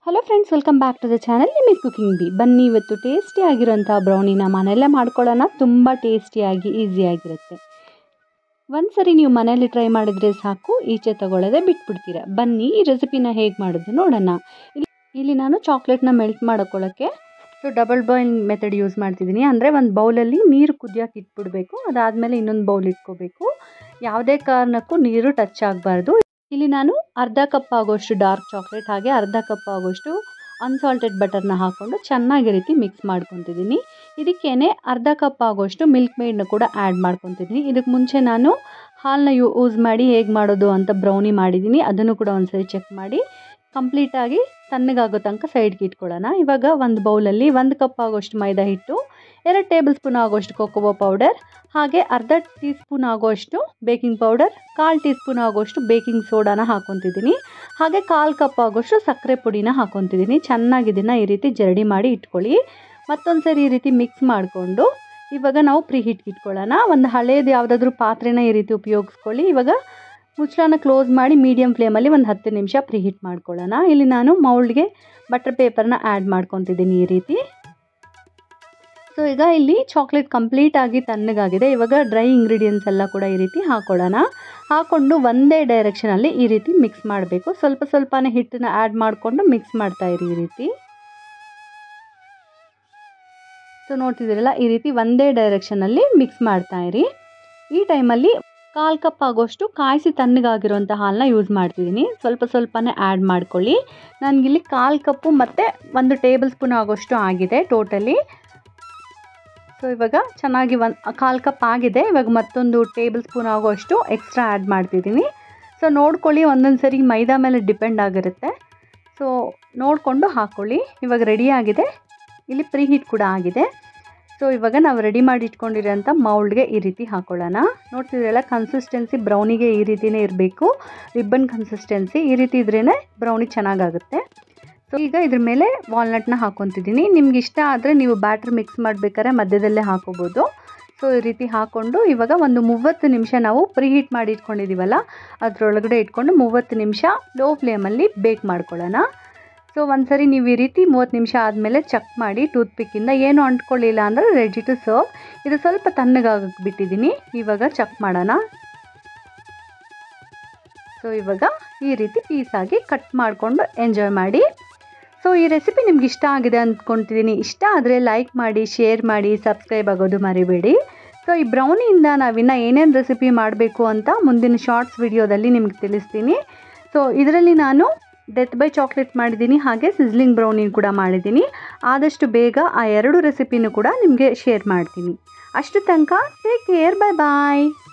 hello friends welcome back to the channel ನಿಮಗೆ cooking ಬಿ ಬನ್ನಿ ಇವತ್ತು ಟೇಸ್ಟಿ ಆಗಿರೋಂಥ ಬ್ರೌನಿನ ಮನೆಯಲ್ಲೇ ಮಾಡ್ಕೊಳ್ಳೋಣ ತುಂಬ ಟೇಸ್ಟಿಯಾಗಿ ಈಸಿಯಾಗಿರುತ್ತೆ ಒಂದು ಸರಿ ನೀವು ಮನೆಯಲ್ಲಿ ಟ್ರೈ ಮಾಡಿದರೆ ಸಾಕು ಈಚೆ ತಗೊಳ್ಳೋದೇ ಬಿಟ್ಬಿಡ್ತೀರ ಬನ್ನಿ ಈ ರೆಸಿಪಿನ ಹೇಗೆ ಮಾಡೋದು ನೋಡೋಣ ಇಲ್ಲಿ ಇಲ್ಲಿ ನಾನು ಚಾಕ್ಲೇಟ್ನ ಮೆಲ್ಟ್ ಮಾಡ್ಕೊಳ್ಳೋಕ್ಕೆ so double boil method use ಮಾಡ್ತಿದ್ದೀನಿ ಅಂದರೆ ಒಂದು ಬೌಲಲ್ಲಿ ನೀರು ಕುದಿಯೋಕೆ ಇಟ್ಬಿಡಬೇಕು ಅದಾದಮೇಲೆ ಇನ್ನೊಂದು ಬೌಲ್ ಇಟ್ಕೋಬೇಕು ಯಾವುದೇ ಕಾರಣಕ್ಕೂ ನೀರು ಟಚ್ ಆಗಬಾರ್ದು ಇಲ್ಲಿ ನಾನು ಅರ್ಧ ಕಪ್ ಆಗೋಷ್ಟು ಡಾರ್ಕ್ ಚಾಕ್ಲೇಟ್ ಹಾಗೆ ಅರ್ಧ ಕಪ್ ಆಗೋಷ್ಟು ಅನ್ಸಾಲ್ಟೆಡ್ ಬಟರ್ನ ಹಾಕ್ಕೊಂಡು ಚೆನ್ನಾಗಿ ರೀತಿ ಮಿಕ್ಸ್ ಮಾಡ್ಕೊತಿದ್ದೀನಿ ಇದಕ್ಕೇನೆ ಅರ್ಧ ಕಪ್ ಆಗೋಷ್ಟು ಮಿಲ್ಕ್ ಮೇಡ್ನ ಕೂಡ ಆ್ಯಡ್ ಮಾಡ್ಕೊತಿದ್ದೀನಿ ಇದಕ್ಕೆ ಮುಂಚೆ ನಾನು ಹಾಲನ್ನ ಯೂಸ್ ಮಾಡಿ ಹೇಗೆ ಮಾಡೋದು ಅಂತ ಬ್ರೌನಿ ಮಾಡಿದ್ದೀನಿ ಅದನ್ನು ಕೂಡ ಒಂದ್ಸರಿ ಚೆಕ್ ಮಾಡಿ ಕಂಪ್ಲೀಟಾಗಿ ತಣ್ಣಗಾಗೋ ತನಕ ಸೈಡ್ಗೆ ಇಟ್ಕೊಳ್ಳೋಣ ಇವಾಗ ಒಂದು ಬೌಲಲ್ಲಿ ಒಂದು ಕಪ್ ಆಗೋಷ್ಟು ಮೈದಾ ಹಿಟ್ಟು ಎರಡು ಟೇಬಲ್ ಸ್ಪೂನ್ ಆಗೋಷ್ಟು ಕೊಕೊಬೋ ಪೌಡರ್ ಹಾಗೆ ಅರ್ಧ ಟೀ ಸ್ಪೂನ್ ಆಗೋಷ್ಟು ಬೇಕಿಂಗ್ ಪೌಡರ್ ಕಾಲು ಟೀ ಸ್ಪೂನ್ ಆಗೋಷ್ಟು ಬೇಕಿಂಗ್ ಸೋಡಾನ ಹಾಕ್ಕೊತಿದ್ದೀನಿ ಹಾಗೆ ಕಾಲು ಕಪ್ ಆಗೋಷ್ಟು ಸಕ್ಕರೆ ಪುಡಿನ ಹಾಕ್ಕೊತಿದ್ದೀನಿ ಚೆನ್ನಾಗಿ ಇದನ್ನು ಈ ರೀತಿ ಜರಡಿ ಮಾಡಿ ಇಟ್ಕೊಳ್ಳಿ ಮತ್ತೊಂದು ಸರಿ ಈ ರೀತಿ ಮಿಕ್ಸ್ ಮಾಡಿಕೊಂಡು ಇವಾಗ ನಾವು ಪ್ರೀ ಹೀಟ್ಗೆ ಇಟ್ಕೊಳ್ಳೋಣ ಒಂದು ಹಳೇದು ಯಾವುದಾದ್ರೂ ಪಾತ್ರೆನ ಈ ರೀತಿ ಉಪಯೋಗಿಸ್ಕೊಳ್ಳಿ ಇವಾಗ ಮುಚ್ಚಳನ ಕ್ಲೋಸ್ ಮಾಡಿ ಮೀಡಿಯಮ್ ಫ್ಲೇಮಲ್ಲಿ ಒಂದು ಹತ್ತು ನಿಮಿಷ ಪ್ರೀ ಹೀಟ್ ಮಾಡ್ಕೊಳ್ಳೋಣ ಇಲ್ಲಿ ನಾನು ಮೌಲ್ಡ್ಗೆ ಬಟರ್ ಪೇಪರ್ನ ಆ್ಯಡ್ ಮಾಡ್ಕೊತಿದ್ದೀನಿ ಈ ರೀತಿ ಸೊ ಈಗ ಇಲ್ಲಿ ಚಾಕ್ಲೇಟ್ ಕಂಪ್ಲೀಟ್ ಆಗಿ ತಣ್ಣಗಾಗಿದೆ ಇವಾಗ ಡ್ರೈ ಇಂಗ್ರೀಡಿಯೆಂಟ್ಸ್ ಎಲ್ಲ ಕೂಡ ಈ ರೀತಿ ಹಾಕೊಳ್ಳೋಣ ಹಾಕ್ಕೊಂಡು ಒಂದೇ ಡೈರೆಕ್ಷನಲ್ಲಿ ಈ ರೀತಿ ಮಿಕ್ಸ್ ಮಾಡಬೇಕು ಸ್ವಲ್ಪ ಸ್ವಲ್ಪನೇ ಹಿಟ್ಟನ್ನ ಆ್ಯಡ್ ಮಾಡಿಕೊಂಡು ಮಿಕ್ಸ್ ಮಾಡ್ತಾ ಇರಿ ಈ ರೀತಿ ಸೊ ನೋಡ್ತಿದ್ದೀರಲ್ಲ ಈ ರೀತಿ ಒಂದೇ ಡೈರೆಕ್ಷನಲ್ಲಿ ಮಿಕ್ಸ್ ಮಾಡ್ತಾ ಇರಿ ಈ ಟೈಮಲ್ಲಿ ಕಾಲು ಕಪ್ ಆಗೋಷ್ಟು ಕಾಯಿಸಿ ತಣ್ಣಗಾಗಿರೋಂಥ ಹಾಲನ್ನ ಯೂಸ್ ಮಾಡ್ತಿದ್ದೀನಿ ಸ್ವಲ್ಪ ಸ್ವಲ್ಪನೇ ಆ್ಯಡ್ ಮಾಡ್ಕೊಳ್ಳಿ ನನಗಿಲ್ಲಿ ಕಾಲು ಕಪ್ಪು ಮತ್ತು ಒಂದು ಟೇಬಲ್ ಸ್ಪೂನ್ ಆಗೋಷ್ಟು ಆಗಿದೆ ಟೋಟಲಿ ಸೊ ಇವಾಗ ಚೆನ್ನಾಗಿ ಒಂದು ಕಾಲು ಕಪ್ ಆಗಿದೆ ಇವಾಗ ಮತ್ತೊಂದು ಟೇಬಲ್ ಸ್ಪೂನ್ ಆಗೋಷ್ಟು ಎಕ್ಸ್ಟ್ರಾ ಆ್ಯಡ್ ಮಾಡ್ತಿದ್ದೀನಿ ಸೊ ನೋಡ್ಕೊಳ್ಳಿ ಒಂದೊಂದು ಸರಿ ಮೈದಾ ಮೇಲೆ ಡಿಪೆಂಡ್ ಆಗಿರುತ್ತೆ ಸೊ ನೋಡಿಕೊಂಡು ಹಾಕ್ಕೊಳ್ಳಿ ಇವಾಗ ರೆಡಿ ಆಗಿದೆ ಇಲ್ಲಿ ಪ್ರೀ ಹೀಟ್ ಕೂಡ ಆಗಿದೆ ಸೊ ಇವಾಗ ನಾವು ರೆಡಿ ಮಾಡಿ ಇಟ್ಕೊಂಡಿರೋಂಥ ಮೌಲ್ಡ್ಗೆ ಈ ರೀತಿ ಹಾಕೊಳ್ಳೋಣ ನೋಡ್ತಿದ್ರಲ್ಲ ಕನ್ಸಿಸ್ಟೆನ್ಸಿ ಬ್ರೌನಿಗೆ ಈ ರೀತಿಯೇ ಇರಬೇಕು ರಿಬ್ಬನ್ ಕನ್ಸಿಸ್ಟೆನ್ಸಿ ಈ ರೀತಿ ಇದ್ರೇ ಬ್ರೌನಿ ಚೆನ್ನಾಗಾಗುತ್ತೆ ಸೊ ಈಗ ಇದ್ರ ಮೇಲೆ ವಾಲ್ನಟ್ನ ಹಾಕ್ಕೊತಿದ್ದೀನಿ ನಿಮ್ಗೆ ಇಷ್ಟ ಆದರೆ ನೀವು ಬ್ಯಾಟ್ರ್ ಮಿಕ್ಸ್ ಮಾಡಬೇಕಾದ್ರೆ ಮಧ್ಯದಲ್ಲೇ ಹಾಕೋಬೋದು ಸೊ ಈ ರೀತಿ ಹಾಕ್ಕೊಂಡು ಇವಾಗ ಒಂದು ಮೂವತ್ತು ನಿಮಿಷ ನಾವು ಪ್ರೀ ಹೀಟ್ ಮಾಡಿ ಇಟ್ಕೊಂಡಿದ್ದೀವಲ್ಲ ಅದರೊಳಗಡೆ ಇಟ್ಕೊಂಡು ಮೂವತ್ತು ನಿಮಿಷ ಲೋ ಫ್ಲೇಮಲ್ಲಿ ಬೇಕ್ ಮಾಡ್ಕೊಳ್ಳೋಣ ಸೊ ಒಂದು ಸರಿ ನೀವು ಈ ರೀತಿ ಮೂವತ್ತು ನಿಮಿಷ ಆದಮೇಲೆ ಚೆಕ್ ಮಾಡಿ ಟೂತ್ ಪಿಕ್ಕಿಂದ ಏನು ಅಂಟ್ಕೊಳ್ಳಿಲ್ಲ ಅಂದರೆ ರೆಡಿ ಟು ಸರ್ವ್ ಇದು ಸ್ವಲ್ಪ ತಣ್ಣಗಾಗಕ್ಕೆ ಬಿಟ್ಟಿದ್ದೀನಿ ಇವಾಗ ಚೆಕ್ ಮಾಡೋಣ ಸೊ ಇವಾಗ ಈ ರೀತಿ ಪೀಸಾಗಿ ಕಟ್ ಮಾಡಿಕೊಂಡು ಎಂಜಾಯ್ ಮಾಡಿ ಸೊ ಈ ರೆಸಿಪಿ ನಿಮ್ಗೆ ಇಷ್ಟ ಆಗಿದೆ ಅಂದ್ಕೊತಿದ್ದೀನಿ ಇಷ್ಟ ಆದರೆ ಲೈಕ್ ಮಾಡಿ ಶೇರ್ ಮಾಡಿ ಸಬ್ಸ್ಕ್ರೈಬ್ ಆಗೋದು ಮರಿಬೇಡಿ ಸೊ ಈ ಬ್ರೌನಿಯಿಂದ ನಾವಿನ್ನು ಏನೇನು ರೆಸಿಪಿ ಮಾಡಬೇಕು ಅಂತ ಮುಂದಿನ ಶಾರ್ಟ್ಸ್ ವಿಡಿಯೋದಲ್ಲಿ ನಿಮ್ಗೆ ತಿಳಿಸ್ತೀನಿ ಸೊ ಇದರಲ್ಲಿ ನಾನು ಡೆತ್ ಬೈ ಚಾಕ್ಲೇಟ್ ಮಾಡಿದ್ದೀನಿ ಹಾಗೆ ಸಿಸ್ಲಿಂಗ್ ಬ್ರೌನಿ ಕೂಡ ಮಾಡಿದ್ದೀನಿ ಆದಷ್ಟು ಬೇಗ ಆ ಎರಡು ರೆಸಿಪಿನೂ ಕೂಡ ನಿಮಗೆ ಶೇರ್ ಮಾಡ್ತೀನಿ ಅಷ್ಟು ತನಕ ಟೇಕ್ ಕೇರ್ ಬೈ ಬಾಯ್